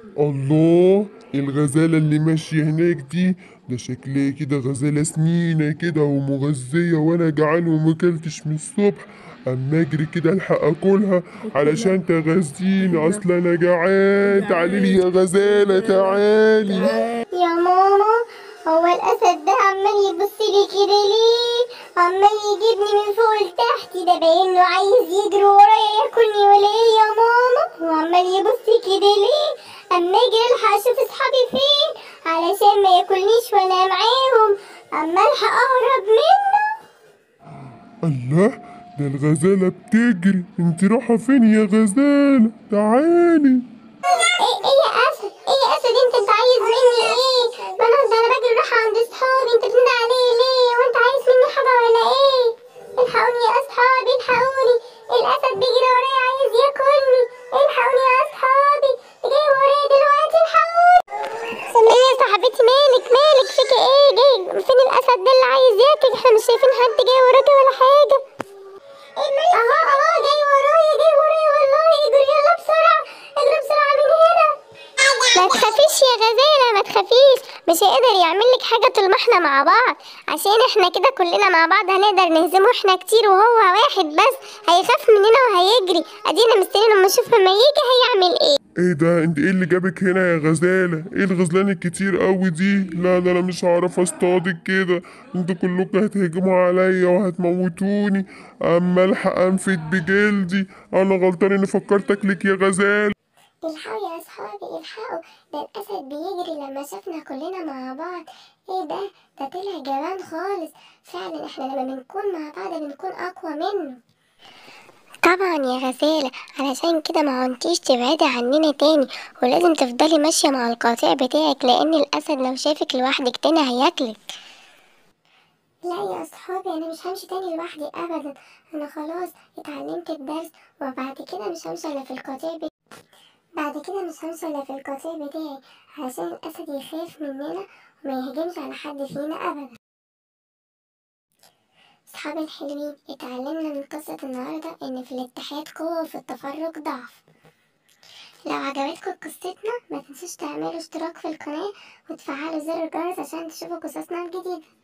الله الغزالة اللي ماشية هناك دي ده شكلها كده غزالة سمينة كده ومغذية وانا جعان ومكلتش من الصبح اما اجري كده الحق اكلها علشان تغذيني اصل انا جعان تعالي لي يا غزالة تعالي يا ماما هو الاسد ده عمال يبص لي كده ليه عمال يجيبني من فوق لتحت ده باين انه عايز يجري ورايا ياكلني ولا ايه يا ماما هو عمال يبص كده ليه اما اجي الحق اشوف اصحابي فين علشان ما ياكلنيش وانا معاهم اما الحق اهرب منه الله ده الغزالة بتجري انت رايحة فين يا غزالة تعالي ايه ايه يا اسد ايه يا اسد انت انت عايز مني ايه ما انا ده انا باجي رايحه عند اصحابي انت بتنادي عليه ليه وانت عايز مني حاجه ولا ايه الحقوني يا اصحابي الحقوني الاسد بيجري ورايا عايز ياكلني الحقوني يا اصحابي جاي ورايا دلوقتي الحقوني ايه يا صاحبتي مالك مالك فيك ايه جاي فين الاسد ده اللي عايز ياكل احنا مش شايفين حد جاي وراكي ولا حاجه اهو اهو جاي ورايا جاي ورايا والله اجري يلا بسرعه اجري بسرعه من هنا ما تخافيش يا غزالة ما تخافيش مش هيقدر يعمل لك حاجة طول ما احنا مع بعض عشان احنا كده كلنا مع بعض هنقدر نهزمه احنا كتير وهو واحد بس هيخاف مننا وهيجري ادينا مستنيين لما نشوف لما يجي هيعمل ايه ايه ده انت ايه اللي جابك هنا يا غزالة ايه الغزلان الكتير قوي دي لا ده انا مش هعرف اصطادك كده انتوا كلكم هتهجموا عليا وهتموتوني اما الحق انفد بجلدي انا غلطان اني فكرت اكلك يا غزالة الحقوا يا اصحابي الحقوا ده الاسد بيجري لما شافنا كلنا مع بعض ايه ده ده طلع جبان خالص فعلا احنا لما بنكون مع بعض بنكون اقوى منه طبعا يا غزالة علشان كده ما عنتيش تبعدي عننا تاني ولازم تفضلي ماشية مع القطيع بتاعك لأن الأسد لو شافك لوحدك تاني هياكلك لا يا أصحابي أنا مش همشي تاني لوحدي أبدا أنا خلاص اتعلمت الدرس وبعد كده مش همشي إلا في القطيع بتاعي بعد كده مش همشي إلا في القطيع بتاعي علشان الأسد يخاف مننا وما يهجمش على حد فينا أبدا صحابي الحلوين اتعلمنا من قصة النهاردة إن في الاتحاد قوة وفي التفرق ضعف لو عجبتكم قصتنا ما تنسوش تعملوا اشتراك في القناة وتفعلوا زر الجرس عشان تشوفوا قصصنا الجديدة